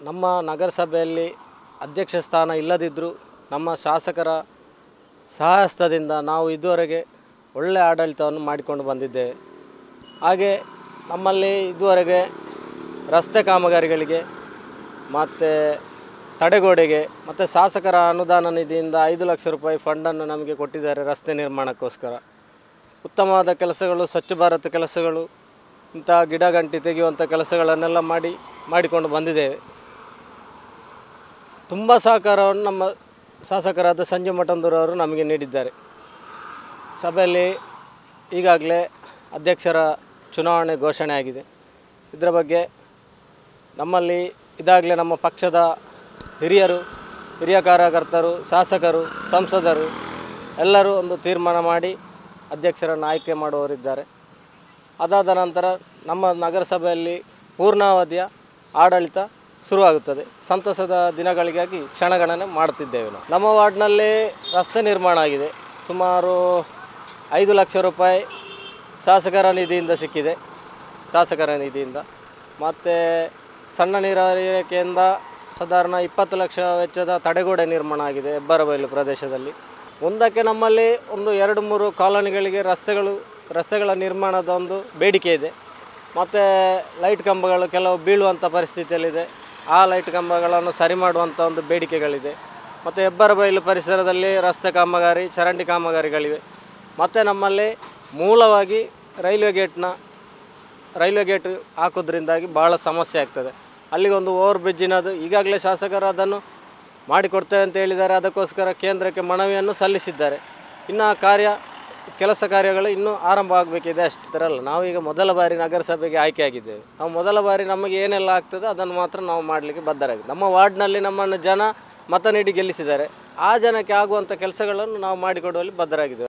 ನಮ್ಮ ನಗರಸಭೆಯಲ್ಲಿ ಅಧ್ಯಕ್ಷ ಸ್ಥಾನ ಇಲ್ಲದಿದ್ದರೂ ನಮ್ಮ ಶಾಸಕರ ಸಹಸ್ತದಿಂದ ನಾವು ಇದುವರೆಗೆ ಒಳ್ಳೆಯ ಆಡಳಿತವನ್ನು ಮಾಡಿಕೊಂಡು ಬಂದಿದ್ದೇವೆ ಹಾಗೆ ನಮ್ಮಲ್ಲಿ ಇದುವರೆಗೆ ರಸ್ತೆ ಕಾಮಗಾರಿಗಳಿಗೆ ಮತ್ತು ತಡೆಗೋಡೆಗೆ ಮತ್ತು ಶಾಸಕರ ಅನುದಾನ ನಿಧಿಯಿಂದ ಐದು ಲಕ್ಷ ರೂಪಾಯಿ ಫಂಡನ್ನು ನಮಗೆ ಕೊಟ್ಟಿದ್ದಾರೆ ರಸ್ತೆ ನಿರ್ಮಾಣಕ್ಕೋಸ್ಕರ ಉತ್ತಮವಾದ ಕೆಲಸಗಳು ಸ್ವಚ್ಛ ಭಾರತ್ ಕೆಲಸಗಳು ಇಂಥ ಗಿಡ ಗಂಟಿ ತೆಗೆಯುವಂಥ ಕೆಲಸಗಳನ್ನೆಲ್ಲ ಮಾಡಿ ಮಾಡಿಕೊಂಡು ಬಂದಿದ್ದೇವೆ ತುಂಬ ಸಹಕಾರವನ್ನು ನಮ್ಮ ಶಾಸಕರಾದ ಸಂಜು ಮಠಂದೂರವರು ನಮಗೆ ನೀಡಿದ್ದಾರೆ ಸಭೆಯಲ್ಲಿ ಈಗಾಗಲೇ ಅಧ್ಯಕ್ಷರ ಚುನಾವಣೆ ಘೋಷಣೆ ಆಗಿದೆ ಇದರ ಬಗ್ಗೆ ನಮ್ಮಲ್ಲಿ ಇದಾಗಲೇ ನಮ್ಮ ಪಕ್ಷದ ಹಿರಿಯರು ಹಿರಿಯ ಕಾರ್ಯಕರ್ತರು ಶಾಸಕರು ಸಂಸದರು ಎಲ್ಲರೂ ಒಂದು ತೀರ್ಮಾನ ಮಾಡಿ ಅಧ್ಯಕ್ಷರನ್ನು ಆಯ್ಕೆ ಮಾಡುವವರಿದ್ದಾರೆ ಅದಾದ ನಂತರ ನಮ್ಮ ನಗರಸಭೆಯಲ್ಲಿ ಪೂರ್ಣಾವಧಿಯ ಆಡಳಿತ ಶುರುವಾಗುತ್ತದೆ ಸಂತಸದ ದಿನಗಳಿಗಾಗಿ ಕ್ಷಣಗಣನೆ ಮಾಡುತ್ತಿದ್ದೇವೆ ನಾವು ನಮ್ಮ ವಾರ್ಡ್ನಲ್ಲಿ ರಸ್ತೆ ನಿರ್ಮಾಣ ಆಗಿದೆ ಸುಮಾರು ಐದು ಲಕ್ಷ ರೂಪಾಯಿ ಶಾಸಕರ ನಿಧಿಯಿಂದ ಸಿಕ್ಕಿದೆ ಶಾಸಕರ ನಿಧಿಯಿಂದ ಮತ್ತು ಸಣ್ಣ ನೀರಾವರಿ ಇಲಾಖೆಯಿಂದ ಸಾಧಾರಣ ಇಪ್ಪತ್ತು ಲಕ್ಷ ವೆಚ್ಚದ ತಡೆಗೋಡೆ ನಿರ್ಮಾಣ ಆಗಿದೆ ಹೆಬ್ಬರಬೈಲು ಪ್ರದೇಶದಲ್ಲಿ ಮುಂದಕ್ಕೆ ನಮ್ಮಲ್ಲಿ ಒಂದು ಎರಡು ಮೂರು ಕಾಲೋನಿಗಳಿಗೆ ರಸ್ತೆಗಳು ರಸ್ತೆಗಳ ನಿರ್ಮಾಣದ ಒಂದು ಬೇಡಿಕೆ ಇದೆ ಮತ್ತು ಲೈಟ್ ಕಂಬಗಳು ಕೆಲವು ಬೀಳುವಂಥ ಪರಿಸ್ಥಿತಿಯಲ್ಲಿದೆ ಆ ಲೈಟ್ ಕಂಬಗಳನ್ನು ಸರಿ ಮಾಡುವಂಥ ಒಂದು ಬೇಡಿಕೆಗಳಿದೆ ಮತ್ತು ಹೆಬ್ಬರಬೈಲು ಪರಿಸರದಲ್ಲಿ ರಸ್ತೆ ಕಾಮಗಾರಿ ಚರಂಡಿ ಕಾಮಗಾರಿಗಳಿವೆ ಮತ್ತು ನಮ್ಮಲ್ಲಿ ಮೂಲವಾಗಿ ರೈಲ್ವೆ ಗೇಟ್ನ ರೈಲ್ವೆ ಗೇಟ್ ಹಾಕೋದ್ರಿಂದಾಗಿ ಭಾಳ ಸಮಸ್ಯೆ ಆಗ್ತದೆ ಅಲ್ಲಿಗೆ ಒಂದು ಓವರ್ ಬ್ರಿಡ್ಜಿನದು ಈಗಾಗಲೇ ಶಾಸಕರು ಅದನ್ನು ಮಾಡಿಕೊಡ್ತೇವೆ ಅಂತ ಹೇಳಿದ್ದಾರೆ ಅದಕ್ಕೋಸ್ಕರ ಕೇಂದ್ರಕ್ಕೆ ಮನವಿಯನ್ನು ಸಲ್ಲಿಸಿದ್ದಾರೆ ಇನ್ನು ಆ ಕಾರ್ಯ ಕೆಲಸ ಕಾರ್ಯಗಳು ಇನ್ನೂ ಆರಂಭ ಆಗಬೇಕಿದೆ ಅಷ್ಟರಲ್ಲ ನಾವೀಗ ಮೊದಲ ಬಾರಿ ನಗರಸಭೆಗೆ ಆಯ್ಕೆಯಾಗಿದ್ದೇವೆ ನಾವು ಮೊದಲ ಬಾರಿ ನಮಗೆ ಏನೆಲ್ಲ ಆಗ್ತದೆ ಅದನ್ನು ಮಾತ್ರ ನಾವು ಮಾಡಲಿಕ್ಕೆ ಬದ್ಧರಾಗಿದ್ದೇವೆ ನಮ್ಮ ವಾರ್ಡ್ನಲ್ಲಿ ನಮ್ಮನ್ನು ಜನ ಮತ ನೀಡಿ ಗೆಲ್ಲಿಸಿದ್ದಾರೆ ಆ ಜನಕ್ಕೆ ಆಗುವಂಥ ಕೆಲಸಗಳನ್ನು ನಾವು ಮಾಡಿಕೊಡುವಲ್ಲಿ ಬದ್ಧರಾಗಿದ್ದೇವೆ